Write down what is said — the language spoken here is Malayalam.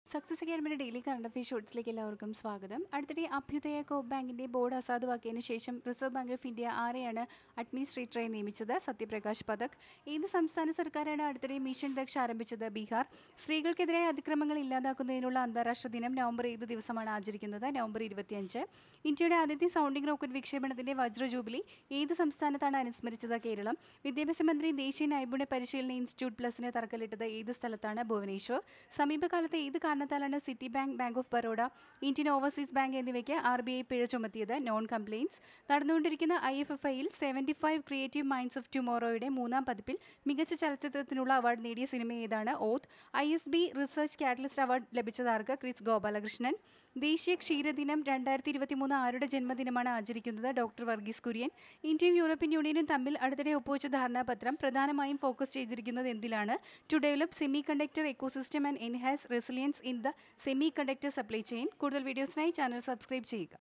സക്സസ് അക്കാഡമിയുടെ ഡെയിലി കറണ്ട് അഫയർ ഷോർട്സിലേക്ക് എല്ലാവർക്കും സ്വാഗതം അടുത്തിടെ അഭ്യുദയ കോപ്പ് ബാങ്കിന്റെ ബോർഡ് അസാധുവാക്കിയതിനു ശേഷം റിസർവ് ബാങ്ക് ഓഫ് ഇന്ത്യ ആരെയാണ് അഡ്മിനിസ്ട്രേറ്ററായി നിയമിച്ചത് സത്യപ്രകാശ് പഥക് ഏത് സംസ്ഥാന സർക്കാരാണ് അടുത്തിടെ മിഷൻ ദക്ഷ ആരംഭിച്ചത് ബീഹാർ സ്ത്രീകൾക്കെതിരായ അതിക്രമങ്ങൾ ഇല്ലാതാക്കുന്നതിനുള്ള അന്താരാഷ്ട്ര ദിനം നവംബർ ഏത് ദിവസമാണ് ആചരിക്കുന്നത് നവംബർ ഇരുപത്തിയഞ്ച് ഇന്ത്യയുടെ ആദ്യത്തെ സൗണ്ടിംഗ് റോക്കറ്റ് വിക്ഷേപണത്തിന്റെ വജ്ര ജൂബിലി ഏത് സംസ്ഥാനത്താണ് അനുസ്മരിച്ചത് കേരളം വിദ്യാഭ്യാസ മന്ത്രി ദേശീയ നൈപുണ്യ പരിശീലന ഇൻസ്റ്റിറ്റ്യൂട്ട് പ്ലസിന് തറക്കല്ലിട്ടത് ഏത് സ്ഥലത്താണ് ഭുവനേശ്വർ സമീപകാലത്ത് ഏത് കാരണത്താലാണ് city bank bank of Baroda Indian overseas bank എന്നിവയ്ക്ക് ആർ ബി ഐ പിഴ ചുമത്തിയത് നോൺ കംപ്ലയിൻസ് നടന്നുകൊണ്ടിരിക്കുന്ന ഐ എഫ് എഫ് ഐയിൽ seventy five creative minds of ടുമോറോയുടെ മൂന്നാം പതിപ്പിൽ മികച്ച ചലച്ചിത്രത്തിനുള്ള അവാർഡ് നേടിയ സിനിമ ഏതാണ് ഓത്ത് I S B research catalyst award ലഭിച്ചതാർക്ക് ക്രിസ് ഗോപാലകൃഷ്ണൻ ദേശീയ ക്ഷീരദിനം രണ്ടായിരത്തി ഇരുപത്തി മൂന്ന് ആരുടെ ജന്മദിനമാണ് ആചരിക്കുന്നത് ഡോക്ടർ വർഗീസ് കുര്യൻ ഇന്ത്യയും യൂറോപ്യൻ യൂണിയനും തമ്മിൽ അടുത്തിടെ ഒപ്പുവെച്ച ധാരണാപത്രം പ്രധാനമായും ഫോക്കസ് ചെയ്തിരിക്കുന്നത് എന്തിലാണ് to develop semiconductor ecosystem and enhance resilience in the semiconductor supply chain കൂടുതൽ വീഡിയോസിനായി ചാനൽ സബ്സ്ക്രൈബ് ചെയ്യുക